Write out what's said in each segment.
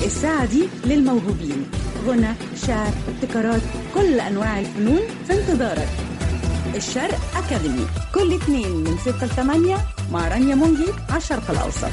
الساعة دي للموهوبين غنى شعر ابتكارات كل أنواع الفنون في انتظارك الشرق أكاديمي كل اثنين من 6 ل 8 مع رانيا منجي على الشرق الأوسط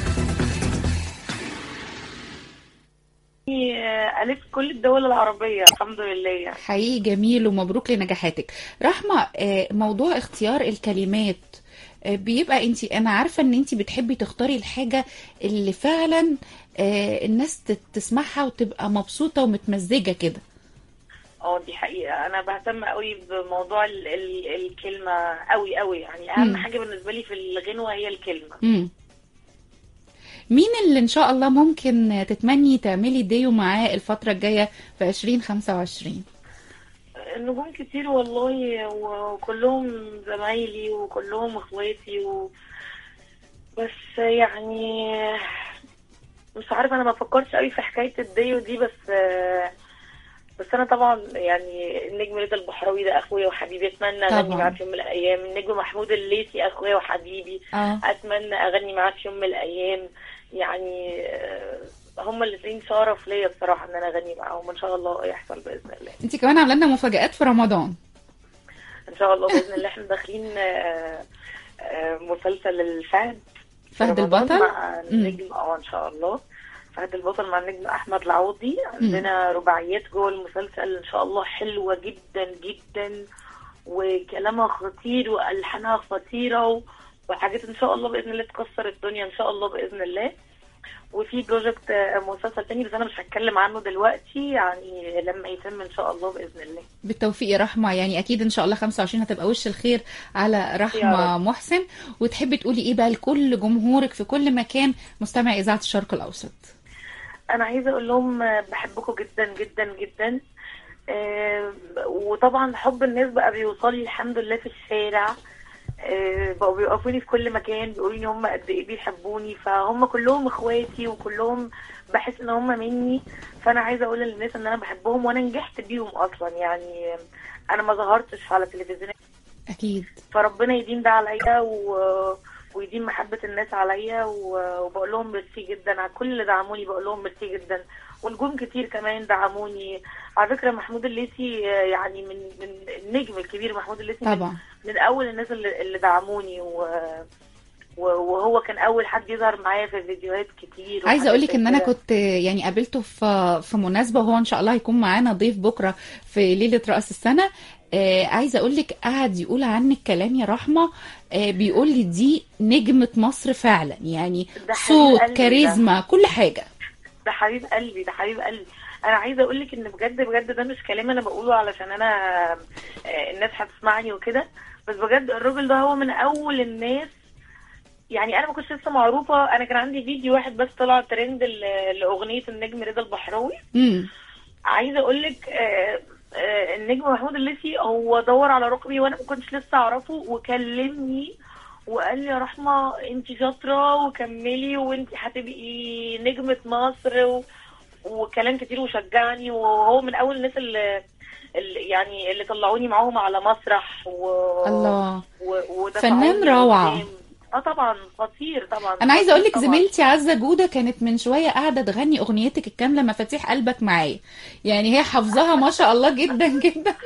ألف كل الدول العربية الحمد لله يعني. حقيقي جميل ومبروك لنجاحاتك رحمة آه، موضوع اختيار الكلمات آه، بيبقى انت انا عارفة ان انت بتحبي تختاري الحاجة اللي فعلا آه، الناس تت- تسمعها وتبقى مبسوطة ومتمزجة كده اه دي حقيقة أنا بهتم قوي بموضوع ال ال الكلمة قوي قوي يعني أهم مم. حاجة بالنسبة لي في الغنوة هي الكلمة مم. مين اللي ان شاء الله ممكن تتمني تعملي ديو معاه الفترة الجاية في 2025 النجوم كتير والله وكلهم زمايلي وكلهم اخواتي و... بس يعني مش عارفة أنا ما فكرتش قوي في حكاية الديو دي بس بس أنا طبعا يعني النجم رضا البحراوي ده أخويا وحبيبي أتمنى أغني طبعاً. معاه في يوم من الأيام النجم محمود الليثي أخويا وحبيبي اه اتمنى اغني معاه في يوم من الايام يعني آه، هم الاثنين شرف ليا بصراحه ان انا اغني معاهم ان شاء الله يحصل باذن الله انت كمان عامله لنا مفاجآت في رمضان ان شاء الله باذن الله احنا داخلين آه، آه، مسلسل الفهد فهد رمضان البطل مع النجم اه ان شاء الله فهد البطل مع النجم احمد العوضي عندنا رباعيات جوه المسلسل ان شاء الله حلوه جدا جدا وكلامها خطير والحانها خطيره و- وحاجات ان شاء الله باذن الله تكسر الدنيا ان شاء الله باذن الله وفي بروجكت آه، مسلسل تاني بس انا مش هتكلم عنه دلوقتي يعني لما يتم ان شاء الله باذن الله بالتوفيق يا رحمة يعني أكيد إن شاء الله 25 هتبقى وش الخير على يا رحمة رب. محسن وتحبي تقولي إيه بقى لكل جمهورك في كل مكان مستمع إذاعة الشرق الأوسط انا عايزه اقول لهم آه، بحبكم جدا جدا جدا آه، وطبعا حب الناس بقى بيوصل لي الحمد لله في الشارع آه، بقوا بيوقفوني في كل مكان بيقولوا لي هم قد ايه بيحبوني فهم كلهم اخواتي وكلهم بحس ان هم مني فانا عايزه اقول للناس ان انا بحبهم وانا نجحت بيهم اصلا يعني آه، انا ما ظهرتش على التلفزيون أكيد فربنا يديم ده عليا و... ويديم محبة الناس عليا و... وبقول لهم ميرسي جدا على كل اللي دعموني بقول لهم ميرسي جدا ونجوم كتير كمان دعموني على فكرة محمود الليثي آه، يعني من من النجم الكبير محمود الليثي من, طبعا من أول الناس اللي, اللي دعموني و... و... وهو كان أول حد يظهر معايا في فيديوهات كتير عايزة أقول لك وحاجات إن زي أنا كده. كنت يعني قابلته في في مناسبة وهو إن شاء الله هيكون معانا ضيف بكرة في ليلة رأس السنة آه عايزة أقول لك قعد يقول عنك كلام يا رحمة آه بيقول لي دي نجمة مصر فعلا يعني ده حبيب صوت قلبي ده. كاريزما كل حاجة ده حبيب قلبي ده حبيب قلبي انا عايزه اقول لك ان بجد بجد ده مش كلام انا بقوله علشان انا آه، الناس هتسمعني وكده بس بجد الراجل ده هو من اول الناس يعني انا ما كنتش لسه معروفه انا كان عندي فيديو واحد بس طلع ترند ل- لاغنيه النجم رضا البحراوي امم عايزه اقول لك آه، آه، النجم محمود الليثي هو دور على رقمي وانا ما كنتش لسه اعرفه وكلمني وقال لي يا رحمه انت شاطره وكملي وانت هتبقي نجمه مصر و... وكلام كتير وشجعني وهو من اول الناس اللي, اللي يعني اللي طلعوني معاهم على مسرح و... الله و... وده فنان طلعوني روعة. قدام. اه طبعا خطير طبعا انا عايزه اقول لك طبعاً. زميلتي عزه جوده كانت من شويه قاعده تغني اغنيتك الكامله مفاتيح قلبك معايا يعني هي حافظاها ما شاء الله جدا جدا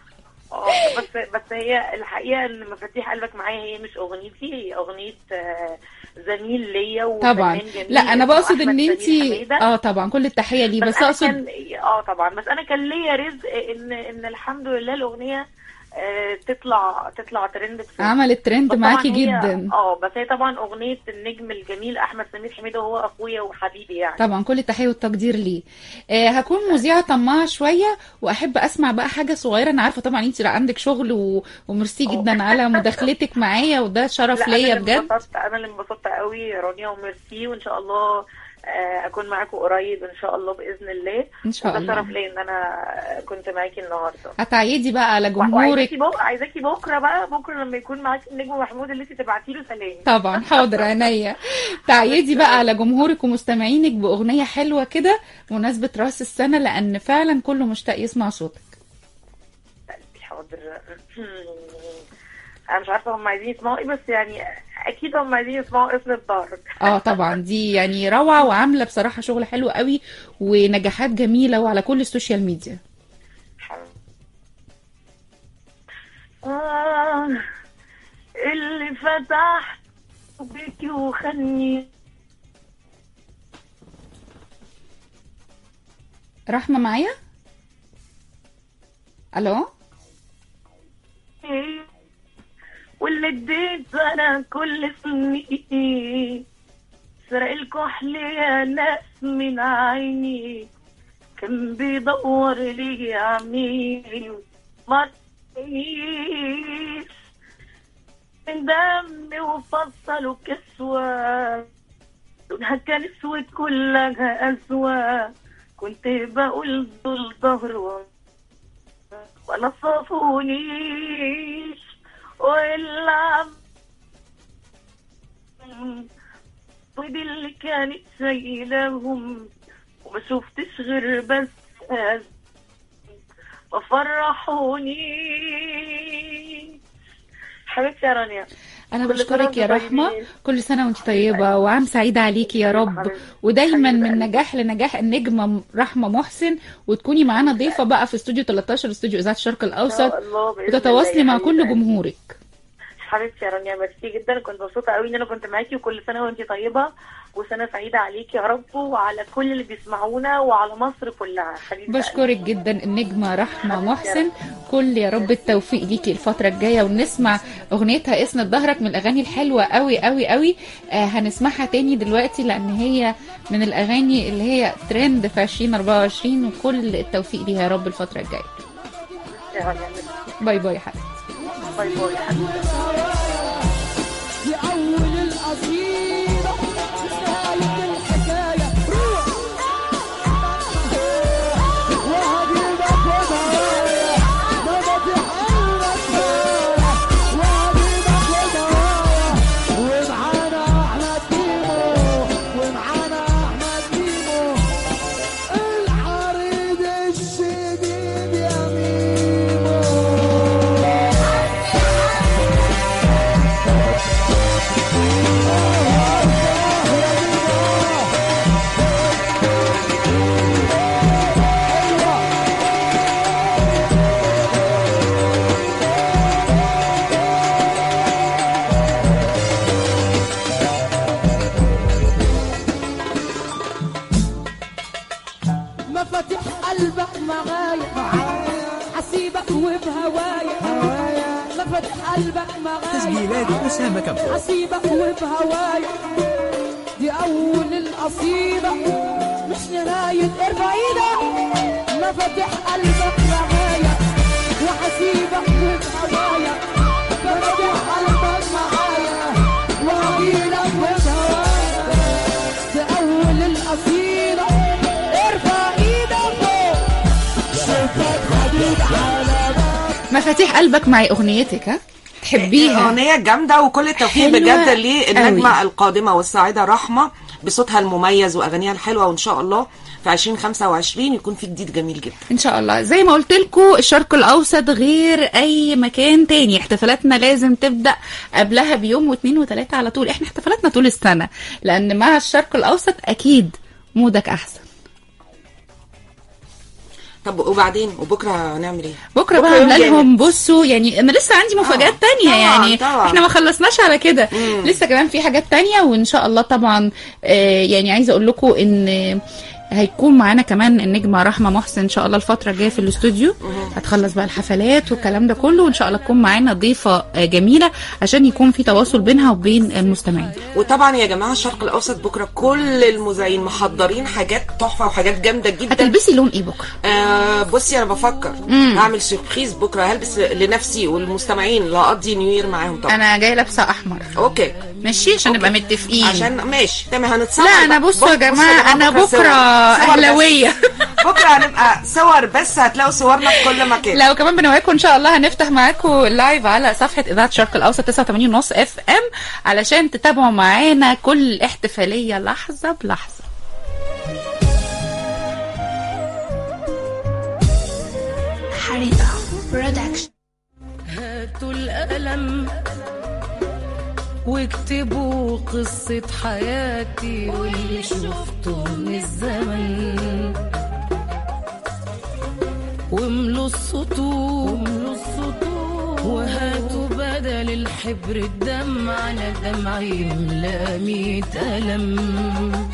اه بس بس هي الحقيقه ان مفاتيح قلبك معايا هي مش اغنيتي هي اغنيه آه، زميل ليا طبعا وفنان جميل لا انا اسمه بقصد أحمد ان سمير انت حميدة. اه طبعا كل التحيه ليه بس أنا اقصد كان اه طبعا بس انا كان ليا رزق ان ان الحمد لله الاغنيه آه، تطلع تطلع ترند بسرعة. عملت ترند بس طبعاً معاكي هي- جدا اه بس هي طبعا اغنيه النجم الجميل احمد سمير حميده وهو اخويا وحبيبي يعني طبعا كل التحيه والتقدير ليه آه هكون مذيعه طماعه شويه واحب اسمع بقى حاجه صغيره انا عارفه طبعا انت عندك شغل و... وميرسي جدا على مداخلتك معايا وده شرف لا ليا انا اللي بجد انبسطت انا اللي انبسطت قوي يا رانيا وميرسي وان شاء الله آه، اكون معاكم قريب ان شاء الله باذن الله ان شاء وده الله شرف ليا ان انا كنت معاكي النهارده هتعيدي بقى على جمهورك وعايزاكي بكره عايزاكي بكره بقى بكره لما يكون معاكي النجم محمود اللي انت تبعتي له سلام طبعا حاضر عينيا تعيدي بقى على جمهورك ومستمعينك بأغنية حلوة كده بمناسبة رأس السنة لأن فعلا كله مشتاق يسمع صوتك حاضر انا مش عارفه هم عايزين يسمعوا ايه بس يعني اكيد هم عايزين يسمعوا اسم الظهر اه طبعا دي يعني روعة وعاملة بصراحة شغل حلو قوي ونجاحات جميلة وعلى كل السوشيال ميديا آه اللي فتحت بيكي وخلني رحمة معايا الو واللي اديت انا كل سني سرق الكحل يا ناس من عيني كان بيدور لي عميل ما رضيش من دمي وفصلوا كسوة لونها كان اسود كلها أسوأ كنت بقول دول ظهر و- ولا صافونيش وإلا عم طيب اللي كانت سايلهم وما شفتش غير بس أز ما فرحوني حبيبتي يا رانيا انا كل سنة بشكرك يا وانتم رحمة طيبين. كل سنة وانت طيبة وعام سعيد عليكي يا رب حبيبتي. ودايما حبيبة من قلبي. نجاح لنجاح النجمة رحمة محسن وتكوني معانا ضيفة بقى في استوديو 13 استوديو اذاعة الشرق إن الاوسط شاء الله بإذن الله وتتواصلي يا مع حبيبة كل قلبي. جمهورك حبيبتي يا رانيا ميرسي جدا كنت مبسوطه قوي ان انا كنت معاكي وكل سنه وانت طيبه وسنه سعيده عليكي يا رب وعلى كل اللي بيسمعونا وعلى مصر كلها حبيبتي بشكرك جدا النجمة رحمة محسن كل يا رب التوفيق ليكي الفترة الجاية ونسمع أغنيتها اسند ظهرك من الأغاني الحلوة قوي قوي قوي آه هنسمعها تاني دلوقتي لأن هي من الأغاني اللي هي ترند في 2024 وكل التوفيق ليها يا رب الفترة الجاية يا رانيا ميرسي. باي باي يا حبيبتي باي باي حبيبتي في أول القصيدة نهاية الحكاية روح وهجيبك وضايع ما بتحلك فيا وهجيبك وضايع ومعانا أحمد كيمو ومعانا أحمد كيمو الحريد الشديد يا ميمو مفاتيح قلبك معايا حسيبك وبهوايا مفاتيح قلبك معايا تسجيلات أسامة كمبو حسيبك وبهوايا دي أول القصيدة مش نهاية البعيدة مفاتيح قلبك معايا وحسيبك وبهوايا مفاتيح قلبك معايا وهجيلك وبهوايا دي أول القصيدة ارفع ايدك فوق شوفك حديد على باب مفاتيح قلبك معي أغنيتك ها تحبيها أغنية جامدة وكل التوفيق حلوة بجد للنجمة قوي. القادمة والسعيدة رحمة بصوتها المميز وأغانيها الحلوة وإن شاء الله في 2025 يكون في جديد جميل جدا ان شاء الله زي ما قلت لكم الشرق الاوسط غير اي مكان تاني احتفالاتنا لازم تبدا قبلها بيوم واثنين وثلاثه على طول احنا احتفالاتنا طول السنه لان مع الشرق الاوسط اكيد مودك احسن طب وبعدين وبكرة هنعمل إيه؟ بكره بقى يوم عامله جامد. لهم بصوا يعني انا لسه عندي مفاجات آه، تانية طبعاً، يعني طبعاً. احنا ما خلصناش على كده لسه كمان في حاجات تانية وان شاء الله طبعا آه، يعني عايزه اقول لكم ان هيكون معانا كمان النجمه رحمه محسن ان شاء الله الفتره الجايه في الاستوديو هتخلص بقى الحفلات والكلام ده كله وان شاء الله تكون معانا ضيفه آه، جميله عشان يكون في تواصل بينها وبين المستمعين وطبعا يا جماعة الشرق الأوسط بكرة كل المذيعين محضرين حاجات تحفة وحاجات جامدة جدا هتلبسي لون ايه بكره آه بصي انا بفكر هعمل سيربريز بكره هلبس لنفسي والمستمعين اللي هقضي نيو يير معاهم طبعا انا جايه لابسه احمر اوكي ماشي عشان نبقى متفقين عشان ماشي تمام هنتصور لا انا بقى. بصوا يا بص- بصوا جماعه انا صور. بكره صور بس. اهلاويه بكره هنبقى صور بس هتلاقوا صورنا في كل مكان لو كمان بنوعدكم ان شاء الله هنفتح معاكم اللايف على صفحه اذاعه الشرق الاوسط 89 ونص اف ام علشان تتابعوا معانا كل احتفاليه لحظه بلحظه حريقة برودكشن هاتوا القلم واكتبوا قصة حياتي واللي شفته من الزمن واملوا السطور وهاتوا بدل الحبر الدمع انا دمعي يملا مية ألم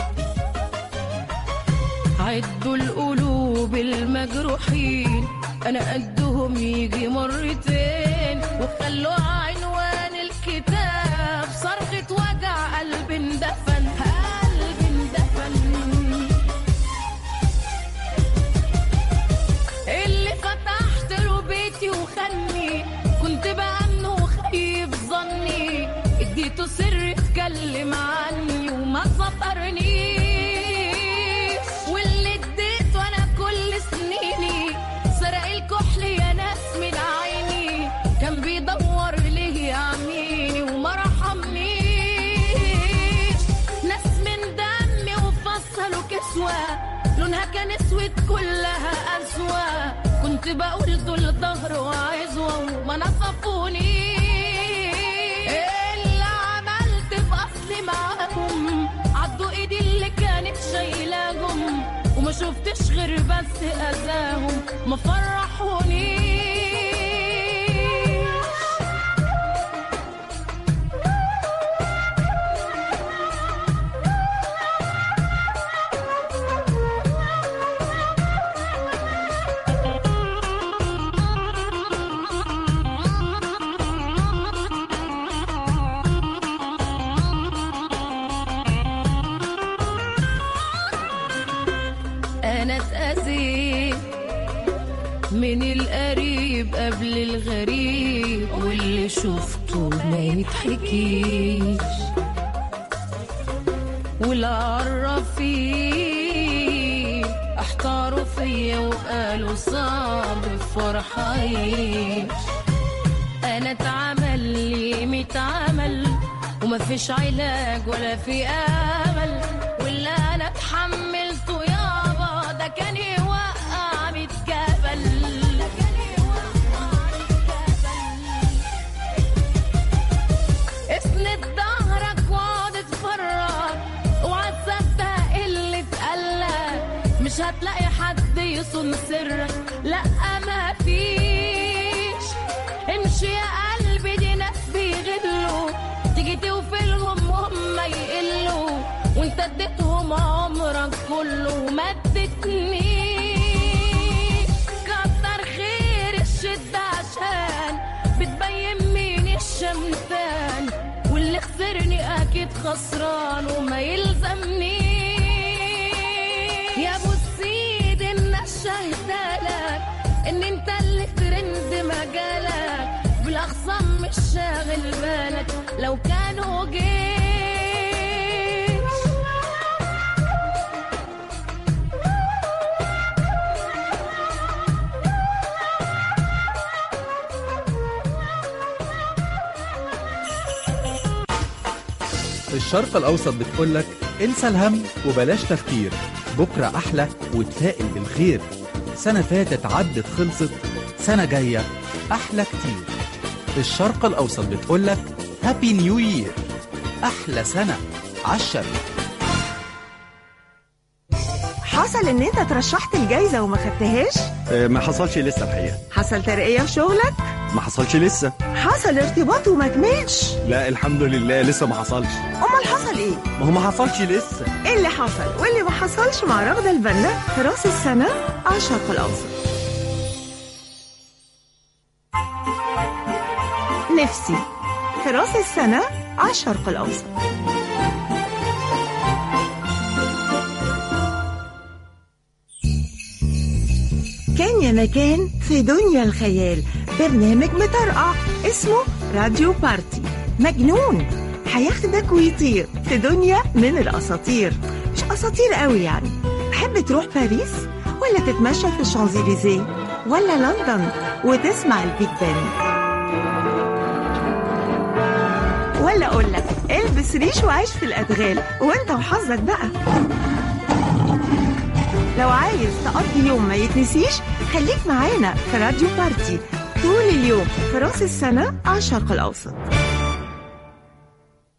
عدوا القلوب المجروحين انا قدهم يجي مرتين وخلوا عنوان الكتاب صرخة وجع قلب اندفن قلب اندفن اللي فتحت له بيتي وخني كنت بأمنه وخيب ظني اديته سر اتكلم عني وما سطرنيش واللي اديته انا كل سنيني سرق الكحل يا ناس من عيني كان بيدور ليه يعميني وما رحمنيش ناس من دمي وفصلوا كسوة لونها كان اسود كلها أسوأ كنت بقول دول ظهر وعزوة وما نصفوني اللي عملت بأصلي معاهم عضوا ايدي اللي كانت شايلاهم وما شفتش غير بس أذاهم ما فرحونيش انا اتأذيت من القريب قبل الغريب واللي شفته ما يتحكيش والعرافين احتاروا فيا وقالوا صعب فرح عيش انا اتعمل لي متعمل ومفيش علاج ولا في امل واللي انا اتحملته يابا ده كان يوقع ميت جبل ده كان يوقع ميت جبل اسند ظهرك واقعد اتفرج اوعى تصدق اللي اتقالك مش هتلاقي حد يصون سرك لا ما فيش امشي يا قلبي دي ناس بيغلوا تيجي توفلهم وهم يقلوا وانت اديتهم عمرك كله وما اديتنيش كتر خير الشدة عشان بتبين مين الشمتان واللي خسرني اكيد خسران وما يلزمنيش يا ابو السيد الناس شاهدالك ان انت اللي ترند مجالك بالاخصام مش شاغل بالك لو كانوا جيش الشرق الأوسط بتقولك انسى الهم وبلاش تفكير بكرة أحلى وتفائل بالخير سنة فاتت عدت خلصت سنة جاية أحلى كتير الشرق الأوسط بتقولك هابي نيو يير أحلى سنة عالشرق حصل ان انت ترشحت الجايزة وما خدتهاش آه، ما حصلش لسه الحقيقه حصل ترقية في شغلك ما حصلش لسه حصل ارتباط وما كملش لا الحمد لله لسه ما حصلش امال حصل ايه ما هو ما حصلش لسه ايه اللي حصل واللي ما حصلش مع رغدة البنا في راس السنة على الشرق الاوسط نفسي في راس السنة على الشرق الاوسط كان يا مكان في دنيا الخيال برنامج مطرقع اسمه راديو بارتي مجنون هياخدك ويطير في دنيا من الاساطير مش اساطير قوي يعني تحب تروح باريس ولا تتمشى في الشانزليزيه ولا لندن وتسمع البيج بان ولا اقول لك البس ريش وعيش في الادغال وانت وحظك بقى لو عايز تقضي يوم ما يتنسيش خليك معانا في راديو بارتي طول اليوم في راس السنة على الشرق الأوسط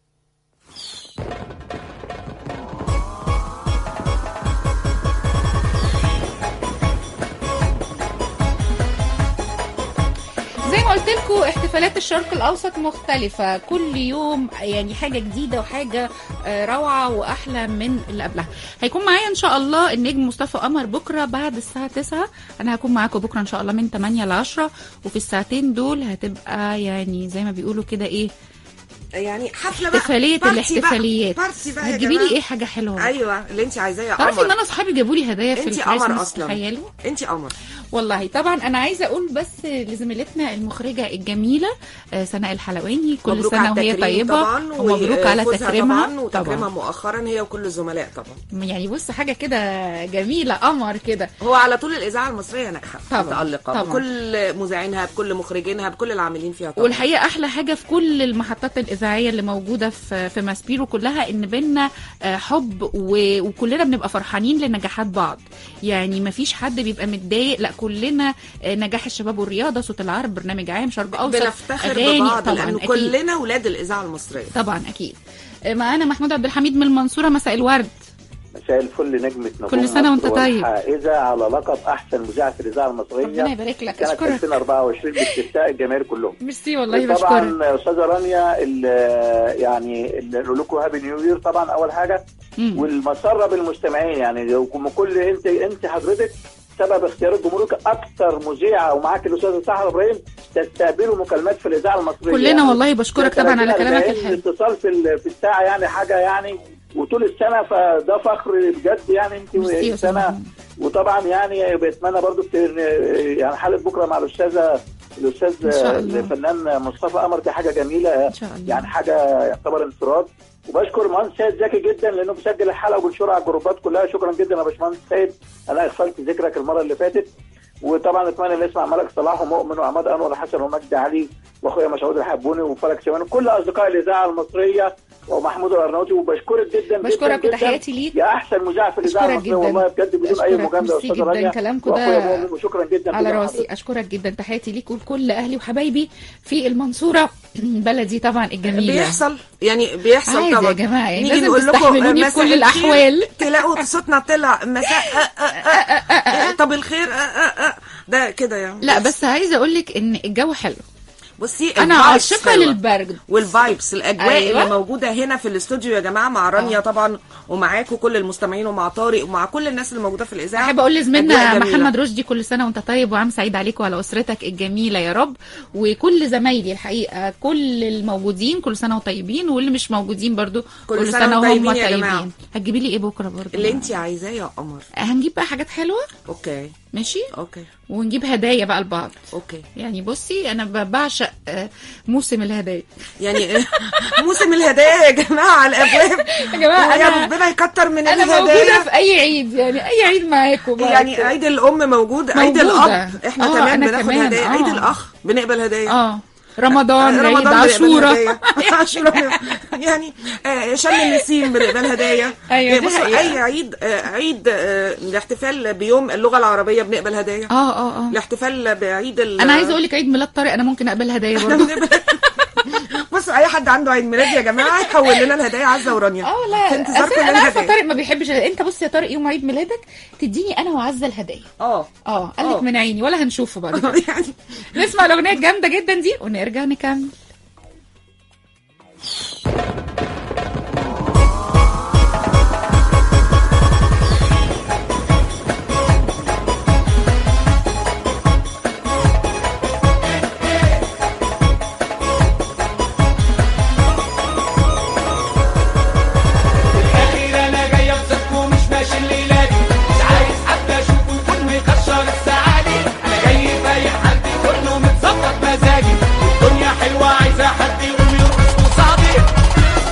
ما قلت لكم احتفالات الشرق الاوسط مختلفه كل يوم يعني حاجه جديده وحاجه آه، روعه واحلى من اللي قبلها هيكون معايا ان شاء الله النجم مصطفى قمر بكره بعد الساعه 9 انا هكون معاكم بكره ان شاء الله من 8 ل 10 وفي الساعتين دول هتبقى يعني زي ما بيقولوا كده ايه يعني حفله بقى احتفاليه بارتي الاحتفاليات بقى. بارتي بقى يا هتجيبي لي جماعة. ايه حاجه حلوه ايوه اللي انت عايزاه يا تعرفي ان قمر انا اصحابي جابوا لي هدايا في انت قمر الكريسماس اصلا تخيلوا انت قمر والله طبعا انا عايزه اقول بس لزميلتنا المخرجه الجميله آه، سناء الحلواني كل مبروك سنه على وهي التكريم طيبه طبعا ومبروك على وفوزها تكريمها طبعا وتكريمها مؤخرا هي وكل الزملاء طبعا يعني بص حاجه كده جميله قمر كده هو على طول الاذاعه المصريه ناجحه طبعاً، متالقه طبعاً. بكل مذيعينها بكل مخرجينها بكل العاملين فيها طبعا والحقيقه احلى حاجه في كل المحطات الاذاعيه اللي موجوده في في ماسبيرو كلها ان بينا آه، حب و- وكلنا بنبقى فرحانين لنجاحات بعض يعني ما فيش حد بيبقى متضايق لا كلنا آه، نجاح الشباب والرياضه صوت العرب برنامج عام شرق اوسط بنفتخر أغاني، ببعض طبعا لان أكيد. كلنا ولاد الاذاعه المصريه طبعا اكيد آه، معانا محمود عبد الحميد من المنصوره مساء الورد مساء الفل نجمة نجوم كل سنة وأنت مصر طيب. والحائزة على لقب أحسن مذيعة في الإذاعة المصرية ربنا يبارك لك سنة اشكرك 2024 باستفتاء الجماهير كلهم ميرسي والله بشكرك طبعا أستاذة رانيا ال- يعني ال- نقول لكم هابي نيو يير طبعا أول حاجة مم. والمسرة بالمستمعين يعني كل أنت أنت حضرتك سبب اختيار جمهورك اكثر مذيعه ومعاك الاستاذه سحر ابراهيم تستقبلوا مكالمات في الاذاعه المصريه كلنا يعني والله بشكرك طبعا على 30 كلامك 40 الحلو اتصال في ال- في الساعه يعني حاجه يعني وطول السنه فده فخر بجد يعني انت ميرسي يا أستاذ سنه محمود. وطبعا يعني بتمنى برضو كتير يعني حلقه بكره مع الاستاذه الاستاذ إن شاء الله. الفنان مصطفى قمر دي حاجه جميله ان شاء الله يعني حاجه يعتبر انفراد وبشكر مهندس سيد زكي جدا لانه بيسجل الحلقه وبينشرها على الجروبات كلها شكرا جدا يا باشمهندس سيد انا اغفلت ذكرك المره اللي فاتت وطبعا اتمنى نسمع ملك صلاح ومؤمن وعماد انور حسن ومجدي علي واخويا مسعود الحبوني وفلك شوان وكل اصدقاء الاذاعه المصريه ومحمود الارناوطي وبشكرك جدا بشكرك جدا وتحياتي ليك يا احسن مذيع في الاذاعه أشكرك المصريه جدا. والله بجد بدون اي أشكرك. مجامله يا ميرسي استاذه جدا. رانيا كلامكم ده واخويا مؤمن وشكرا جدا على بدون راسي حضرتك. اشكرك جدا تحياتي ليك ولكل اهلي وحبايبي في المنصوره بلدي طبعا الجميله بيحصل يعني بيحصل عادي طبعا يا جماعه يعني نيجي لازم نقول لكم تستحملوني في مساء كل الخير، الاحوال تلاقوا صوتنا طلع مساء آه، آه، آه، آه، طب الخير آه، آه، آه. ده كده يعني لا بس عايزه اقول لك ان الجو حلو بصي انا الفايبس عاشقه حلوة. للبرد والفايبس الاجواء أيوة. أيوة. اللي موجوده هنا في الاستوديو يا جماعه مع رانيا آه. طبعا ومعاكم كل المستمعين ومع طارق ومع كل الناس اللي موجوده في الاذاعه احب اقول لزميلنا أجواء جميلة. محمد رشدي كل سنه وانت طيب وعام سعيد عليك وعلى اسرتك الجميله يا رب وكل زمايلي الحقيقه كل الموجودين كل سنه وطيبين واللي مش موجودين برضو كل سنة وهم وطيبين يا جماعة. طيبين هتجيبي لي ايه بكره برضو اللي انت عايزاه يا قمر هنجيب بقى حاجات حلوه اوكي ماشي اوكي ونجيب هدايا بقى لبعض اوكي يعني بصي انا ب- بعشق آه، موسم الهدايا يعني موسم الهدايا يا جماعه على الابواب يا جماعه ويا انا ربنا يكتر من انا موجوده الهدايا في اي عيد يعني اي عيد معاكم بقى. يعني عيد الام موجود عيد موجودة. الاب احنا آه، كمان أنا بناخد كمان، هدايا آه. عيد الاخ بنقبل هدايا اه رمضان عيد رمضان بنقبل عاشوراء هدايا. عاشوراء يعني آه، شم النسيم بنقبل هدايا أيوة، آه، دي بصوا حقيقة. اي عيد آه، عيد آه، الاحتفال بيوم اللغه العربيه بنقبل هدايا اه اه اه الاحتفال بعيد ال انا عايزه اقول لك عيد ميلاد طارق انا ممكن اقبل هدايا برضه بصوا اي حد عنده عيد ميلاد يا جماعه يحول لنا الهدايا عزه ورانيا اه لا في انتظار أصل كل انا عارفه الهدايا طارق ما بيحبش الهدايا. انت بص يا طارق يوم عيد ميلادك تديني انا وعزه الهدايا اه اه قال لك آه. من عيني ولا هنشوفه بعد كده يعني نسمع الاغنيه الجامده جدا دي ونرجع نكمل الأخير أنا جاي أبسطكم ومش ماشي الليلة دي مش عايز حد أشوفه يكون مكشر السعادة أنا جاي فايق حد كله متظبط مزاجي الدنيا حلوة عايزة حد يقوم يرقص وصعبي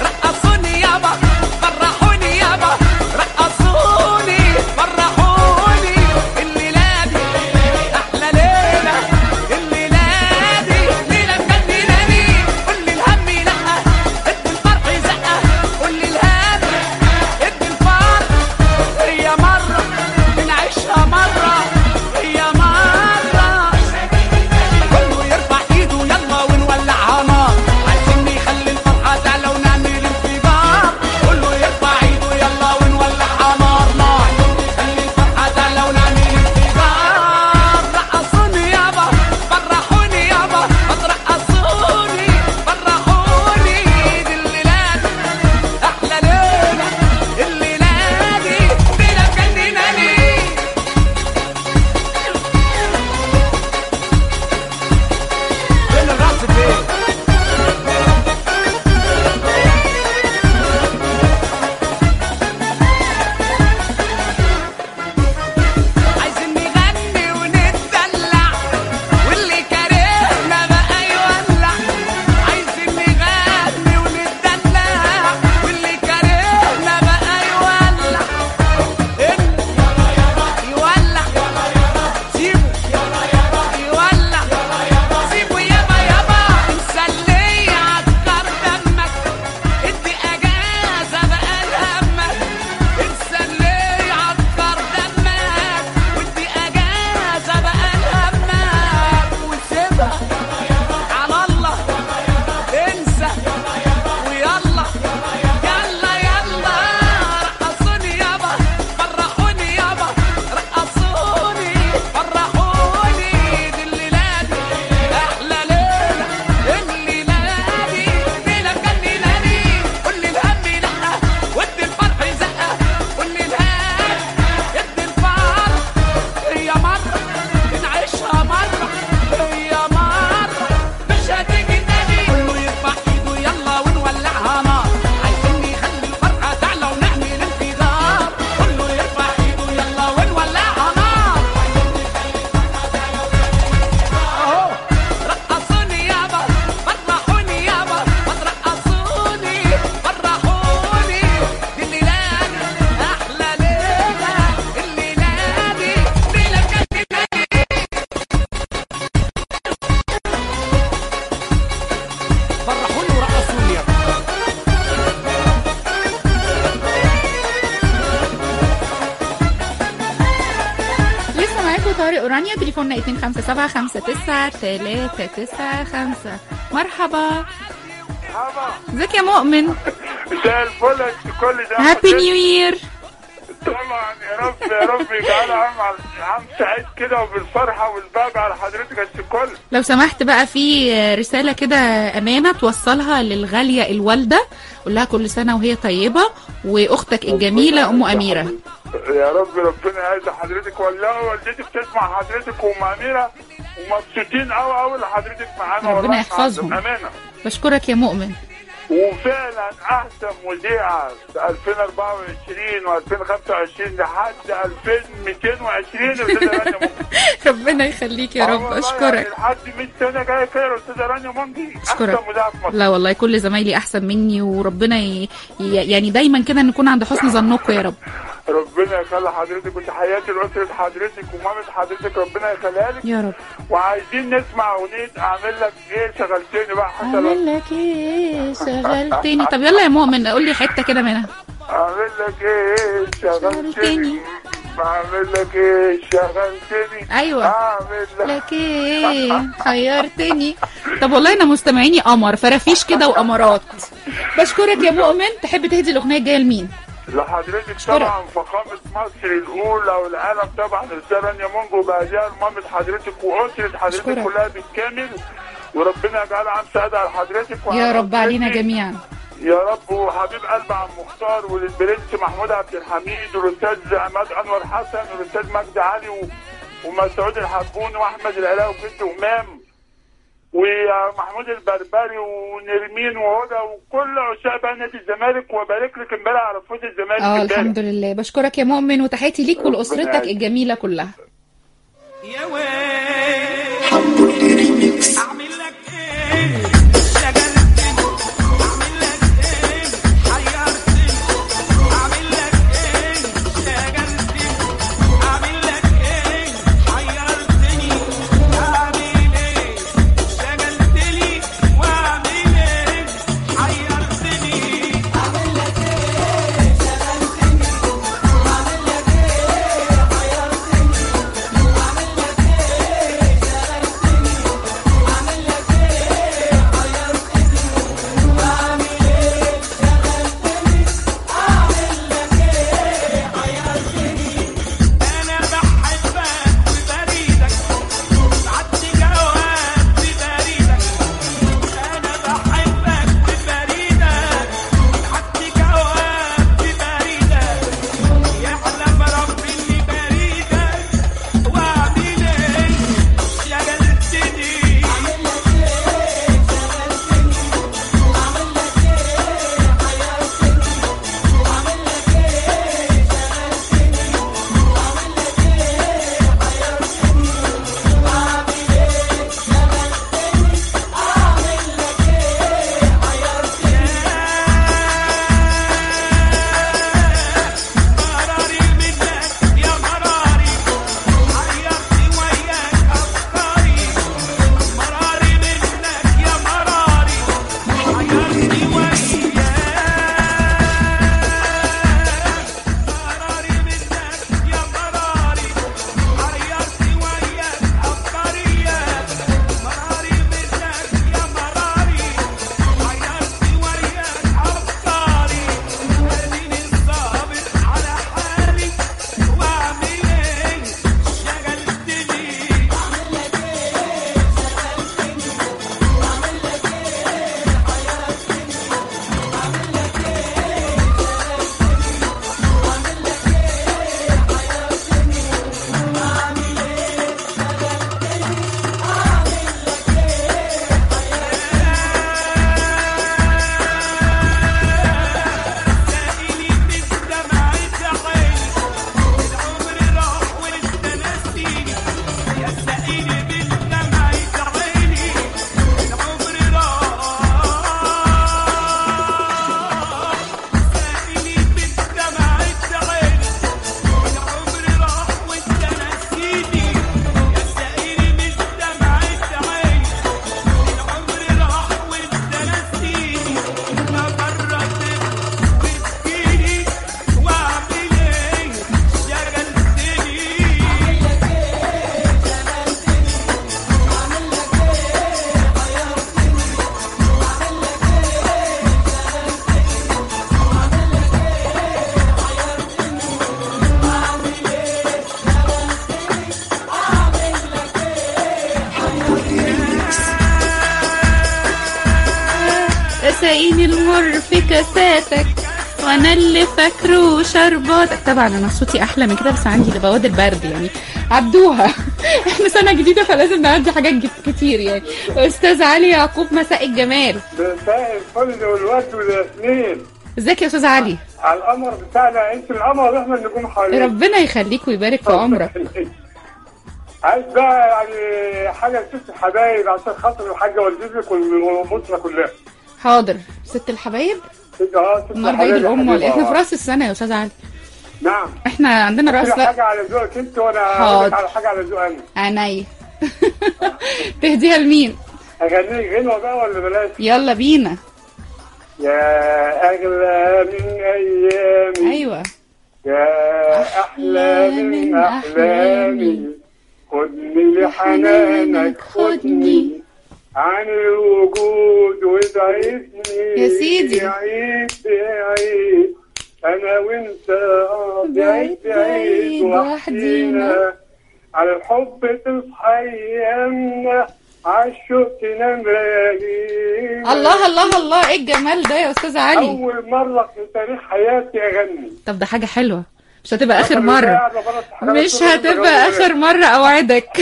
طارق ورانيا تليفوننا 25759395 مرحبا ازيك يا مؤمن زي الفل انت كل ده هابي نيو يير طبعا يا رب يا رب يجعلها عام عام سعيد كده وبالفرحه والبهجه على حضرتك انت الكل لو سمحت بقى في رسالة كده أمانة توصلها للغالية الوالدة قول لها كل سنة وهي طيبة وأختك الجميلة أم أميرة يا رب ربنا يعز حضرتك والله والدتي بتسمع حضرتك وام اميره ومبسوطين قوي قوي لحضرتك معانا ربنا والله يحفظهم. امانه بشكرك يا مؤمن وفعلا احسن مذيعه في 2024 و2025 لحد 2220 استاذه رانيا ممكن ربنا يخليك يا آه رب والله أشكرك يعني لحد 100 سنه جايه كده يا استاذه رانيا مونجي أشكرك. احسن مذيعه في مصر لا والله كل زمايلي أحسن مني وربنا ي... ي... يعني دايما كده نكون عند حسن ظنكم يا رب ربنا يخلي حضرتك وتحياتي لأسرة حضرتك ومامة حضرتك ربنا يخليها لك يا رب وعايزين نسمع أغنية أعمل لك إيه شغلتني بقى حتى أعمل لو لك إيه شغلتني طب يلا يا مؤمن قول لي حتة كده منها أعمل لك إيه شغلتني أعمل لك إيه شغلتني أيوة. أعمل لك لك ايه حيرتني طب والله انا مستمعيني قمر فرافيش كده وقمرات بشكرك يا مؤمن تحب تهدي الاغنيه الجايه لمين لحضرتك أشكرك. طبعا فخامة مصر الأولى والعالم طبعا الأستاذة رانيا مونجو بهديها لمامة حضرتك وأسرة حضرتك أشكرك. كلها بالكامل وربنا يجعلها عام سعادة على حضرتك وعلى يا رب علينا أسرتك. جميعا يا رب وحبيب قلب عم مختار وللبرنس محمود عبد الحميد والاستاذ عماد انور حسن والاستاذ مجدي علي و... ومسعود الحبون واحمد العلاء وكنت امام ومحمود البربري ونرمين وهدى وكل عشاق بقى نادي الزمالك وبارك لك امبارح على فوز الزمالك اه امبارح. الحمد لله بشكرك يا مؤمن وتحياتي ليك ربنا ولاسرتك يعزك. الجميله كلها يا ويل اعمل لك ايه شغلتني اعمل لك ايه حيرتني اعمل لك ايه شغلتني اعمل لك ايه حيرتني اعمل ايه شغلتني واعمل ايه حيرتني اعمل لك ايه شغلتني اعمل لك ايه حيرتني كاساتك وانا اللي فاكره شرباتك طبعا انا صوتي احلى من كده بس عندي بوادر برد يعني عدوها احنا سنه جديده فلازم نعدي حاجات جد- كتير يعني استاذ علي يعقوب مساء الجمال مساء الفل والورد والياسمين ازيك يا استاذ علي على القمر بتاعنا انت القمر واحنا النجوم حوالينا ربنا يخليك ويبارك في عمرك عايز بقى يعني حاجه ست الحبايب عشان خاطر الحاجه والدتك والاسره كلها حاضر ست الحبايب اه ست النهارده عيد الحبايب يا الام ولا حبيبي. احنا في آه. راس السنه يا استاذ علي نعم احنا عندنا راس كل لا حاجه على ذوقك انت وانا حاضر. أقول لك على حاجه على ذوق انا عينيا تهديها لمين اغنيك غنوه بقى ولا بلاش يلا بينا يا اغلى من ايامي ايوه يا احلى من احلامي خدني لحنانك خدني عن الوجود وابعدني يا سيدي. بعيد بعيد انا وانت آه، بعيد بعيد وحدينا على الحب تصحى ايامنا عالشوق تنام ليالينا الله الله الله ايه الجمال ده يا استاذ علي اول مره في تاريخ حياتي اغني طب ده حاجه حلوه مش هتبقى اخر أخر مره قاعد ببرد حاجات مش كل يوم هتبقى بغني. اخر مره اوعدك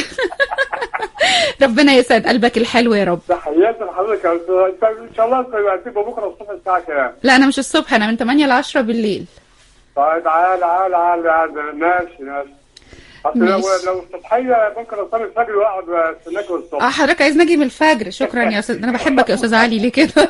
ربنا يسعد قلبك الحلو يا رب تحياتي لحضرتك يا استاذ انت ان شاء الله انت هتبقى بكره الصبح الساعه كام؟ لا انا مش الصبح انا من 8 ل 10 بالليل طيب تعال تعال تعال تعال ماشي ماشي اصل لو ماشي. لو الصبحيه ممكن اصلي الفجر واقعد استناك اه الصبح حضرتك عايز نجي من الفجر شكرا يا استاذ انا بحبك يا استاذ علي ليه كده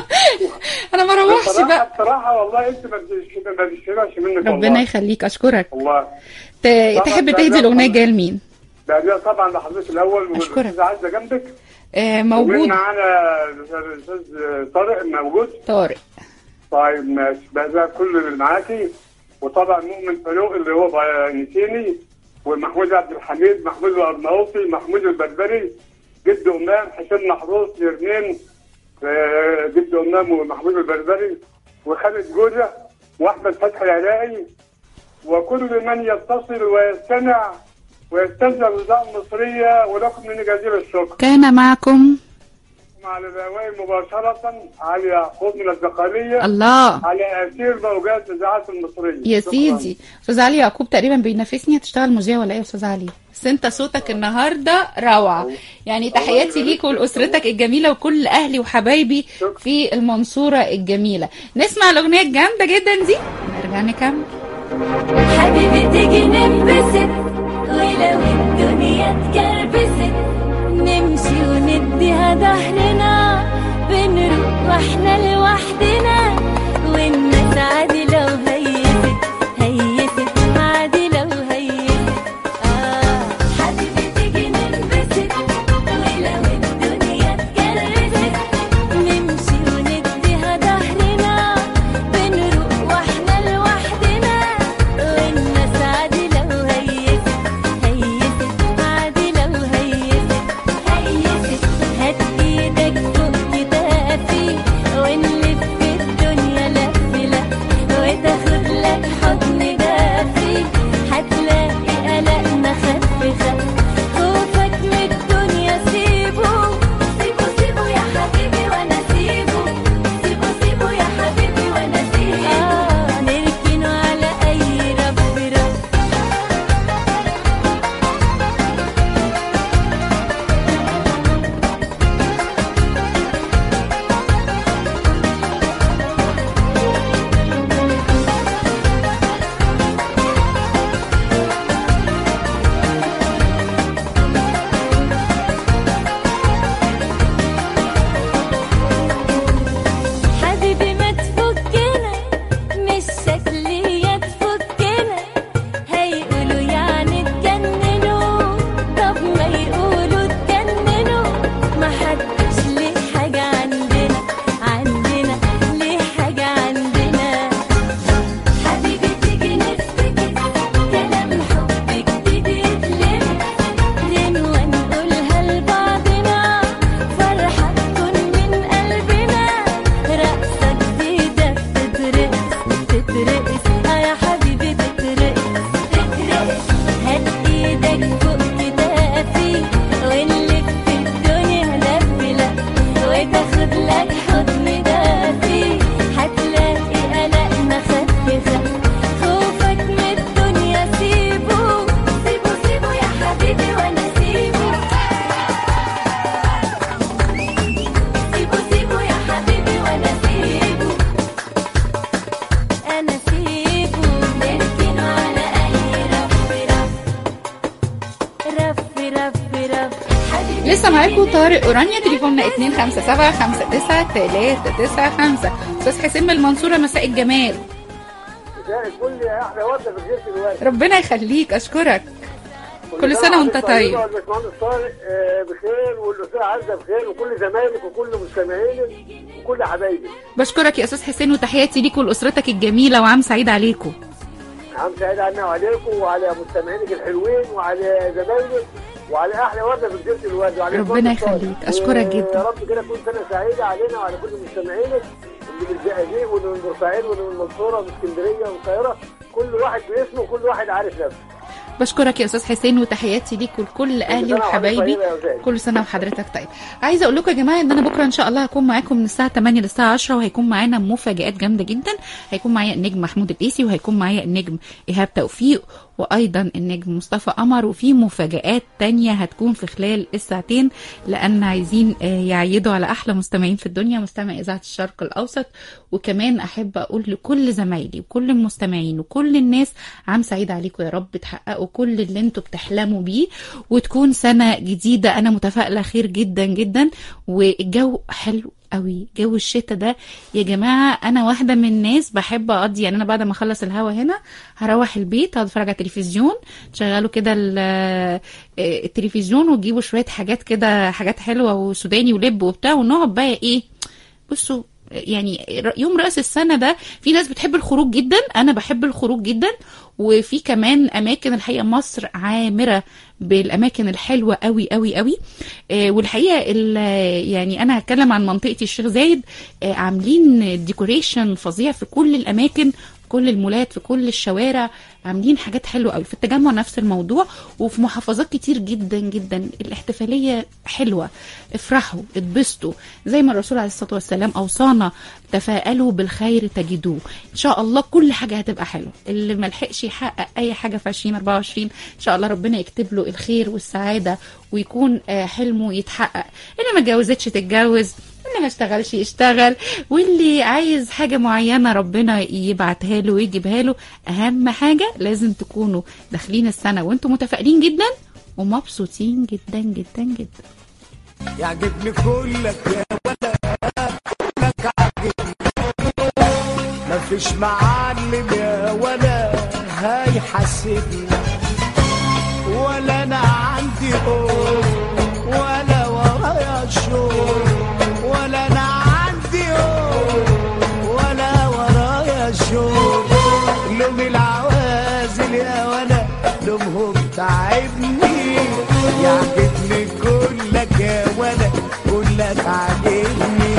انا ما اروحش بصراحه بقى بصراحه والله انت ما بتش- ما بتشبعش منك ربنا والله يخليك اشكرك والله ت- طبعاً تحب ده- تهدي ده الاغنيه طبعاً. جايه لمين بعدين طبعا لحضرتك الاول أشكرك. والاستاذ عزه جنبك آه ومن موجود معانا الاستاذ طارق موجود طارق طيب ماشي بقى ده كل اللي معاكي وطبعا مؤمن فاروق اللي هو بقى نسيني ومحمود عبد الحميد محمود الارناوطي محمود البربري جد امام حسين محروس يرنين آه، جد امام ومحمود البربري وخالد جوزه واحمد فتحي العراقي وكل من يتصل ويستمع ويستمتع بالاذاعه المصريه ولكم من جزيل الشكر كان معكم مع الهواء مباشرة على يعقوب من الزقالية الله. على أسير موجات الإذاعات المصرية يا شكراً. سيدي استاذ علي يعقوب تقريبا بينافسني هتشتغل مذيع ولا ايه يا استاذ علي بس انت صوتك النهارده روعه يعني تحياتي ليك ولاسرتك الجميله وكل اهلي وحبايبي في المنصوره الجميله نسمع الاغنيه الجامده جدا دي نرجع نكمل حبيبي تيجي ننبسط ولو الدنيا اتكربست نمشي ونديها ظهرنا بنروح واحنا لوحدنا والناس عادي لو هيست هيست عادي لو هيست آه حبيبي تيجي ننبسط ولو الدنيا اتكربست نمشي ونديها ظهرنا بنروح واحنا لوحدنا والناس عادي لو هيست هيست عادي لو هيست هيست هات ايدك فوق كتافي ونلف الدنيا لف لف لسه معاكم طارق اورانيا تليفوننا 257 59395 استاذ حسين من المنصوره مساء مساء الجمال الفل يا احلى ورده في جزيره الوالد ربنا يخليك اشكرك كل سنه وانت طيب والباشمهندس طارق آه، بخير والاستاذ عزه بخير وكل زمايلك وكل مستمعينك وكل حبايبك بشكرك يا استاذ حسين وتحياتي ليك ولاسرتك الجميله وعام سعيد عليكم عم سعيد عنا وعليكم وعلى مستمعينك الحلوين وعلى زمايلك وعلى احلى ورده في جزيره الوالد وعلى ربنا الفل الطارق. يخليك. أشكرك جدا. يا رب كده تكون سنه سعيده علينا وعلى كل مستمعينك اللي من الزقازيق واللي من بورسعيد واللي من المنصوره ومن اسكندريه والقاهره كل واحد باسمه وكل واحد عارف نفسه بشكرك يا استاذ حسين وتحياتي ليك ولكل اهلي سنة وحضرتك وحبايبي طيبة يا أستاذ. كل سنه وحضرتك طيب عايزه اقول لكم يا جماعه ان انا بكره ان شاء الله هكون معاكم من الساعه 8 للساعه 10 وهيكون معانا مفاجات جامده جدا هيكون معايا النجم محمود القيسي وهيكون معايا النجم ايهاب توفيق وايضا النجم مصطفى قمر وفي مفاجات تانية هتكون في خلال الساعتين لان عايزين آه، يعيدوا على احلى مستمعين في الدنيا مستمع اذاعه الشرق الاوسط وكمان احب اقول لكل زمايلي وكل المستمعين وكل الناس عام سعيد عليكم يا رب تحققوا كل اللي انتوا بتحلموا بيه وتكون سنه جديده انا متفائله خير جدا جدا والجو حلو قوي جو الشتاء ده يا جماعه انا واحده من الناس بحب اقضي يعني انا بعد ما اخلص الهوا هنا هروح البيت هقعد اتفرج على التلفزيون تشغلوا كده ال- آه، التلفزيون وتجيبوا شويه حاجات كده حاجات حلوه وسوداني ولب وبتاع ونقعد بقى ايه بصوا يعني يوم راس السنه ده في ناس بتحب الخروج جدا انا بحب الخروج جدا وفي كمان اماكن الحقيقه مصر عامره بالاماكن الحلوه قوي قوي قوي آه والحقيقه ال- يعني انا هتكلم عن منطقتي الشيخ زايد آه عاملين ديكوريشن فظيع في كل الاماكن كل المولات في كل الشوارع عاملين حاجات حلوه قوي في التجمع نفس الموضوع وفي محافظات كتير جدا جدا الاحتفاليه حلوه افرحوا اتبسطوا زي ما الرسول عليه الصلاه والسلام اوصانا تفاءلوا بالخير تجدوه ان شاء الله كل حاجه هتبقى حلوه اللي ما لحقش يحقق اي حاجه في 2024 ان شاء الله ربنا يكتب له الخير والسعاده ويكون آه، حلمه يتحقق اللي ما اتجوزتش تتجوز اللي ما اشتغلش يشتغل واللي عايز حاجة معينة ربنا يبعتها له ويجيبها له أهم حاجة لازم تكونوا داخلين السنة وانتم متفائلين جدا ومبسوطين جدا جدا جدا يعجبني كلك يا ولا كلك عاجبني مفيش معلم يا ولا هيحاسبني ولا انا عندي قول ولا ورايا شغل ولا انا عندي قول ولا ورايا شغل لوم العوازل يا ولا لومهم تعبني يعجبني كلك يا ولا كلك عاجبني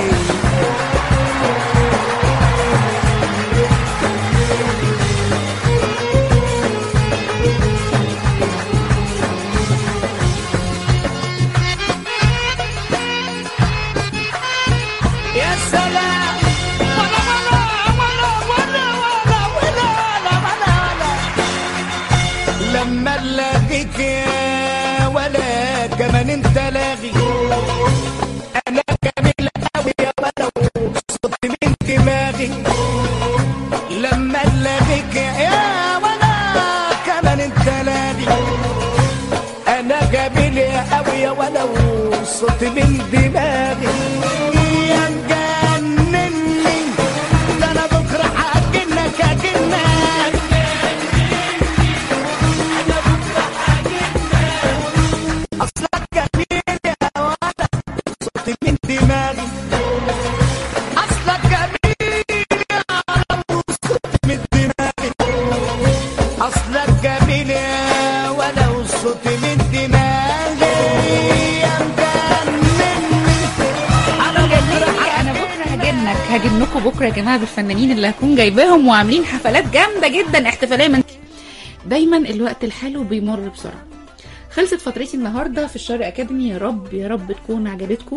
يا سلام ولا ولا ولا ولا ولا ولا ولا ولا لما الاقيك يا ولا كمان انت لاغي انا جميل قوي يا ولا وصوتي من دماغي لما الاقيك يا ولا كمان انت لاغي انا جميل يا قوي يا ولا وصوتي من دماغي يا مجنني ده انا بكره هاجنك اجنك اصلك جميل يا ولا صوتي من دماغي اصلك جميل يا ولا وصوتي من دماغي اصلك جميل يا ولا وصوتي من دماغي يا مجنني انا بكره انا بكره هجنك هجنكم بكره يا جماعه بالفنانين اللي هكون جايباهم وعاملين حفلات جامده جدا احتفاليه من دايما الوقت الحلو بيمر بسرعه خلصت فترتي النهارده في الشرق اكاديمي يا رب يا رب تكون عجبتكم